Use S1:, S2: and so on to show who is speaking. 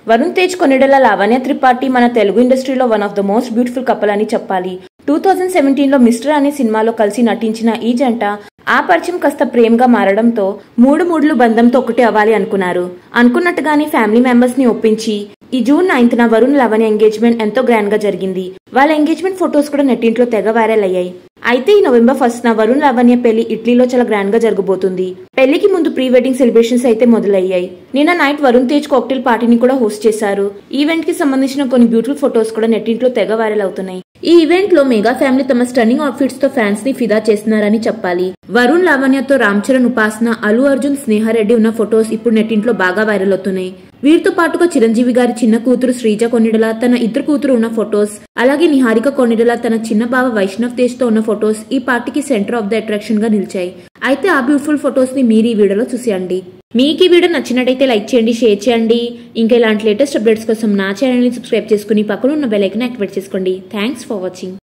S1: వరుణ్ తేజ్ కొన్నిడల లావణ్య త్రిపాఠి మన తెలుగు ఇండస్ట్రీలో one of the most beautiful couple అని చెప్పాలి టూ థౌజండ్ సెవెంటీన్ లో మిస్టర్ అనే సినిమాలో కలిసి నటించిన ఈ జంట ఆ పరిచయం కాస్త ప్రేమగా మారడంతో మూడు మూడులు బంధంతో ఒకటి అవ్వాలి అనుకున్నారు అనుకున్నట్టుగానే ఫ్యామిలీ మెంబర్స్ ని ఒప్పించి ఈ జూన్ నైన్త్ న వరుణ్ లవణ్య ఎంగేజ్మెంట్ ఎంతో గ్రాండ్ గా జరిగింది వాళ్ళ ఎంగేజ్మెంట్ ఫొటోస్ కూడా నెట్టింట్లో తెగ వైరల్ అయ్యాయి అయితే ఈ నవంబర్ ఫస్ట్ న వరుణ్ లవణ్య పెళ్లి ఇటలీలో చాలా గ్రాండ్ గా జరగబోతుంది పెళ్లికి ముందు ప్రీ వెడ్డింగ్ సెలబ్రేషన్స్ అయితే మొదలయ్యాయి నిన్న నైట్ వరుణ్ తేజ్ కాక్టైల్ పార్టీని కూడా హోస్ట్ చేశారు ఈవెంట్ కి సంబంధించిన కొన్ని బ్యూటిఫుల్ ఫొటోస్ కూడా నెట్టింట్లో తెగ వైరల్ అవుతున్నాయి ఈ ఈవెంట్ లో మెగా ఫ్యామిలీ తమ స్టన్నింగ్ అవుట్ఫిట్స్ తో ఫ్యాన్స్ ని ఫిదా చేస్తున్నారని చెప్పాలి వరుణ్ లావణ్యతో రామ్ చరణ్ ఉపాసన అల్లు అర్జున్ స్నేహారెడ్డి ఉన్న ఫొటోస్ ఇప్పుడు నెట్టింట్లో బాగా వైరల్ అవుతున్నాయి వీరితో పాటుగా చిరంజీవి గారి చిన్న కూతురు శ్రీజ కొన్నిడల తన ఇద్దరు కూతురు ఉన్న ఫొటోస్ అలాగే నిహారిక కొన్నిడల తన చిన్న బావ వైష్ణవ్ తేజ్ తో ఉన్న ఫొటోస్ ఈ పార్టీకి సెంటర్ ఆఫ్ ద అట్రాక్షన్ గా నిలిచాయి అయితే ఆ బ్యూటిఫుల్ ఫొటోస్ ని మీరు ఈ వీడియోలో చూసేయండి మీకు ఈ వీడియో నచ్చినట్టయితే లైక్ చేయండి షేర్ చేయండి ఇంకా ఇలాంటి లేటెస్ట్ అప్డేట్స్ కోసం నా ఛానల్ ని సబ్స్క్రైబ్ చేసుకుని పక్కన ఉన్న బెల్ ఐకన్ యాక్టివేట్ చేసుకోండి థ్యాంక్స్ ఫర్ వాచింగ్